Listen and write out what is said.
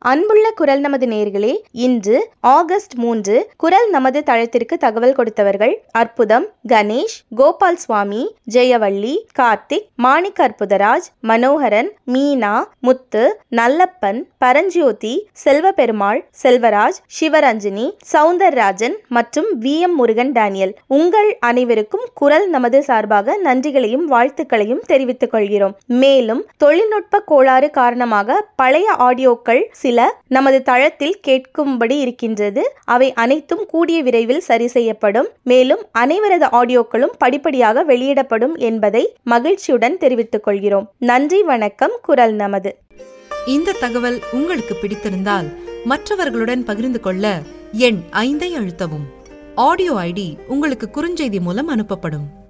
அன்புள்ள குரல் நமது நேர்களே இன்று ஆகஸ்ட் மூன்று குரல் நமது தளத்திற்கு தகவல் கொடுத்தவர்கள் அற்புதம் கணேஷ் கோபால் சுவாமி ஜெயவள்ளி கார்த்திக் மாணிக்க அற்புதராஜ் மனோகரன் மீனா முத்து நல்லப்பன் பரஞ்சோதி செல்வபெருமாள் செல்வராஜ் சிவரஞ்சினி சவுந்தரராஜன் மற்றும் வி எம் முருகன் டேனியல் உங்கள் அனைவருக்கும் குரல் நமது சார்பாக நன்றிகளையும் வாழ்த்துக்களையும் தெரிவித்துக் கொள்கிறோம் மேலும் தொழில்நுட்ப கோளாறு காரணமாக பழைய ஆடியோக்கள் சில நமது தளத்தில் கேட்கும்படி இருக்கின்றது அவை அனைத்தும் கூடிய விரைவில் சரி செய்யப்படும் மேலும் அனைவரது ஆடியோக்களும் படிப்படியாக வெளியிடப்படும் என்பதை மகிழ்ச்சியுடன் தெரிவித்துக் கொள்கிறோம் நன்றி வணக்கம் குரல் நமது இந்த தகவல் உங்களுக்கு பிடித்திருந்தால் மற்றவர்களுடன் பகிர்ந்து கொள்ள எண் ஐந்தை அழுத்தவும் ஆடியோ ஐடி உங்களுக்கு குறுஞ்செய்தி மூலம் அனுப்பப்படும்